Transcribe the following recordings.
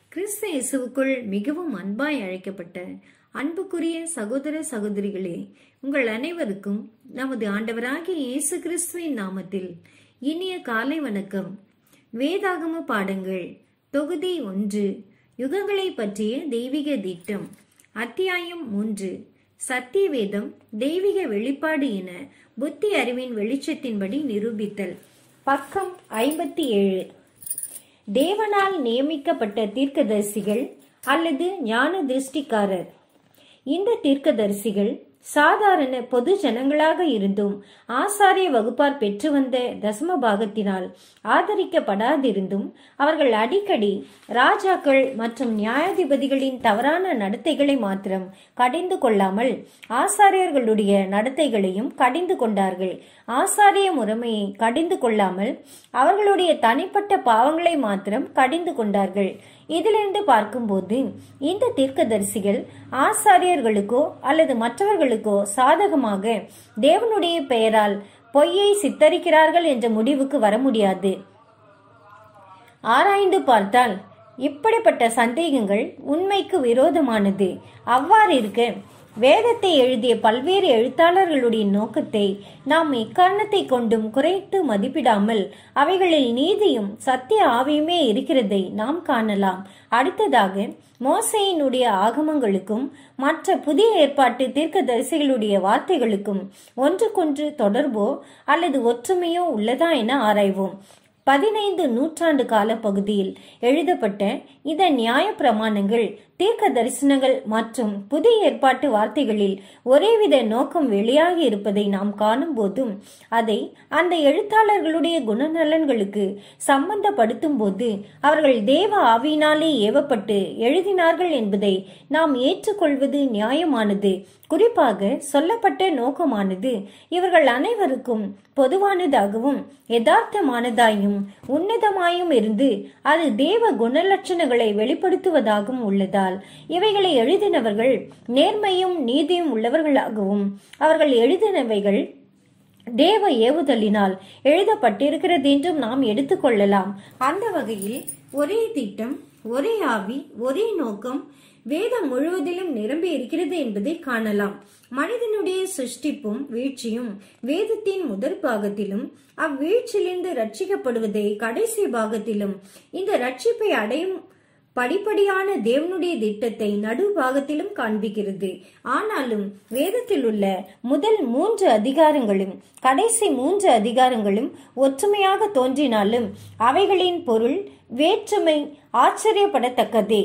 கிறிஸ்து இயேசுவுக்குள் மிகவும் அன்பாய் அழைக்கப்பட்ட அன்புக்குரிய சகோதர சகோதரிகளே உங்கள் அனைவருக்கும் நமது ஆண்டவராகிய இயேசு கிறிஸ்துவின் நாமத்தில் இனிய காலை வணக்கம் வேதாகம பாடங்கள் தொகுதி ஒன்று யுகங்களை பற்றிய தெய்வீக திட்டம் அத்தியாயம் மூன்று சத்திய வேதம் தெய்வீக வெளிப்பாடு என புத்தி அறிவின் வெளிச்சத்தின்படி நிரூபித்தல் பக்கம் ஐம்பத்தி ஏழு தேவனால் நியமிக்கப்பட்ட தீர்க்கதரிசிகள் அல்லது ஞான திருஷ்டிக்காரர் இந்த தீர்க்கதரிசிகள் சாதாரண பொது ஜனங்களாக இருந்தும் ஆசாரிய வகுப்பார் பெற்று வந்த தசம பாகத்தினால் ஆதரிக்கப்படாதிருந்தும் அவர்கள் அடிக்கடி ராஜாக்கள் மற்றும் நியாயாதிபதிகளின் தவறான நடத்தைகளை மாத்திரம் கடிந்து கொள்ளாமல் ஆசாரியர்களுடைய நடத்தைகளையும் கடிந்து கொண்டார்கள் ஆசாரிய முறைமையை கடிந்து கொள்ளாமல் அவர்களுடைய தனிப்பட்ட பாவங்களை மாத்திரம் கடிந்து கொண்டார்கள் இதிலிருந்து பார்க்கும்போது இந்த தீர்க்கதரிசிகள் ஆசாரியர்களுக்கோ அல்லது மற்றவர்களுக்கோ சாதகமாக தேவனுடைய பெயரால் பொய்யை சித்தரிக்கிறார்கள் என்ற முடிவுக்கு வர முடியாது ஆராய்ந்து பார்த்தால் இப்படிப்பட்ட சந்தேகங்கள் உண்மைக்கு விரோதமானது அவ்வாறு இருக்க வேதத்தை எழுதிய பல்வேறு எழுத்தாளர்களுடைய நோக்கத்தை நாம் எக்காரணத்தை கொண்டும் குறைத்து மதிப்பிடாமல் அவைகளில் நீதியும் சத்திய ஆவியுமே இருக்கிறதை நாம் காணலாம் அடுத்ததாக மோசையினுடைய ஆகமங்களுக்கும் மற்ற புதிய ஏற்பாட்டு தீர்க்கதரிசிகளுடைய வார்த்தைகளுக்கும் ஒன்றுக்கொன்று தொடர்போ அல்லது ஒற்றுமையோ உள்ளதா என ஆராய்வோம் பதினைந்து நூற்றாண்டு கால பகுதியில் எழுதப்பட்ட இந்த நியாய பிரமாணங்கள் தீர்க்க தரிசனங்கள் மற்றும் புதிய ஏற்பாட்டு வார்த்தைகளில் ஒரேவித நோக்கம் வெளியாகி இருப்பதை நாம் காணும் போதும் அதை அந்த எழுத்தாளர்களுடைய குணநலன்களுக்கு சம்பந்தப்படுத்தும் போது அவர்கள் தேவ ஆவியினாலே ஏவப்பட்டு எழுதினார்கள் என்பதை நாம் ஏற்றுக்கொள்வது நியாயமானது குறிப்பாக சொல்லப்பட்ட நோக்கமானது இவர்கள் அனைவருக்கும் பொதுவானதாகவும் யதார்த்தமானதாயும் உன்னதமாயும் இருந்து அது தேவ குணலட்சணங்களை வெளிப்படுத்துவதாகவும் உள்ளதால் இவைகளை எழுதினவர்கள் நேர்மையும் நீதியும் உள்ளவர்களாகவும் அவர்கள் எழுதினவைகள் தேவ ஏவுதலினால் எழுதப்பட்டிருக்கிறது என்றும் நாம் எடுத்துக்கொள்ளலாம் அந்த வகையில் ஒரே திட்டம் ஒரே ஆவி ஒரே நோக்கம் வேதம் முழுவதிலும் நிரம்பி இருக்கிறது என்பதை காணலாம் மனிதனுடைய சிருஷ்டிப்பும் வீழ்ச்சியும் வேதத்தின் முதற் பாகத்திலும் அவ்வீழ்ச்சியிலிருந்து ரட்சிக்கப்படுவதை கடைசி பாகத்திலும் இந்த ரட்சிப்பை அடையும் படிப்படியான தேவனுடைய திட்டத்தை நடுபாகத்திலும் காண்பிக்கிறது ஆனாலும் வேதத்தில் உள்ள முதல் மூன்று அதிகாரங்களும் கடைசி மூன்று அதிகாரங்களும் ஒற்றுமையாக தோன்றினாலும் அவைகளின் பொருள் வேற்றுமை ஆச்சரியப்படத்தக்கதே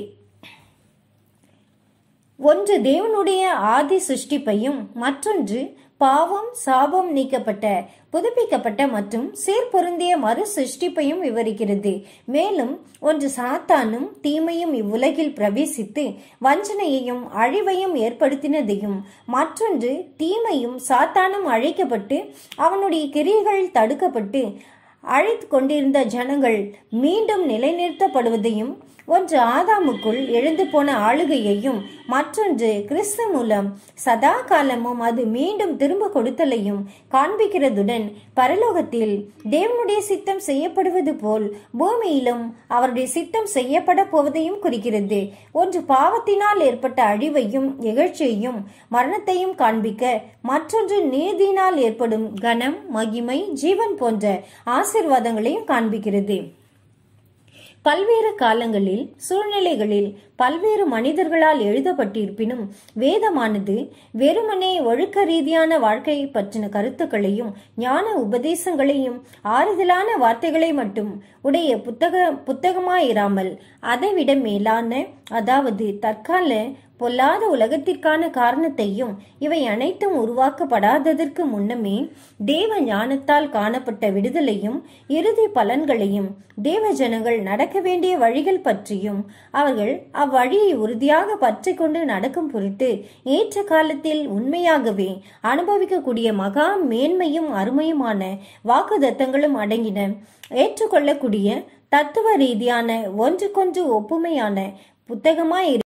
ஒன்று தேவனுடைய ஆதி சிருஷ்டிப்பையும் மற்றொன்று பாவம் சாபம் நீக்கப்பட்ட புதுப்பிக்கப்பட்ட மற்றும் சீர்பொருந்திய மறு சிருஷ்டிப்பையும் விவரிக்கிறது மேலும் ஒன்று சாத்தானும் தீமையும் இவ்வுலகில் பிரவேசித்து வஞ்சனையையும் அழிவையும் ஏற்படுத்தினதையும் மற்றொன்று தீமையும் சாத்தானும் அழைக்கப்பட்டு அவனுடைய கிரியைகள் தடுக்கப்பட்டு அழைத்து கொண்டிருந்த ஜனங்கள் மீண்டும் நிலைநிறுத்தப்படுவதையும் ஒன்று ஆதாமுக்குள் எழுந்து போன ஆளுகையையும் மற்றொன்று கிறிஸ்து மூலம் சதா காலமும் அது மீண்டும் திரும்ப கொடுத்தலையும் காண்பிக்கிறதுடன் பரலோகத்தில் தேவனுடைய சித்தம் செய்யப்படுவது போல் பூமியிலும் அவருடைய சித்தம் செய்யப்பட போவதையும் குறிக்கிறது ஒன்று பாவத்தினால் ஏற்பட்ட அழிவையும் இகழ்ச்சியையும் மரணத்தையும் காண்பிக்க மற்றொன்று நீதியினால் ஏற்படும் கனம் மகிமை ஜீவன் போன்ற ஆசிர்வாதங்களையும் காண்பிக்கிறது பல்வேறு காலங்களில் சூழ்நிலைகளில் பல்வேறு மனிதர்களால் எழுதப்பட்டிருப்பினும் வேதமானது வெறுமனே ஒழுக்க ரீதியான வாழ்க்கையை பற்றின கருத்துக்களையும் ஞான உபதேசங்களையும் ஆறுதலான வார்த்தைகளை மட்டும் உடைய புத்தக புத்தகமாயிராமல் அதைவிட மேலான அதாவது தற்கால பொல்லாத உலகத்திற்கான காரணத்தையும் இவை அனைத்தும் உருவாக்கப்படாததற்கு முன்னமே தேவ ஞானத்தால் காணப்பட்ட விடுதலையும் இறுதி பலன்களையும் தேவ ஜனங்கள் நடக்க வேண்டிய வழிகள் பற்றியும் அவர்கள் அவ்வழியை உறுதியாக பற்றி கொண்டு நடக்கும் பொருட்டு ஏற்ற காலத்தில் உண்மையாகவே அனுபவிக்கக்கூடிய மகா மேன்மையும் அருமையுமான வாக்குதத்தங்களும் அடங்கின ஏற்றுக்கொள்ளக்கூடிய தத்துவ ரீதியான ஒன்றுக்கொன்று ஒப்புமையான புத்தகமாய்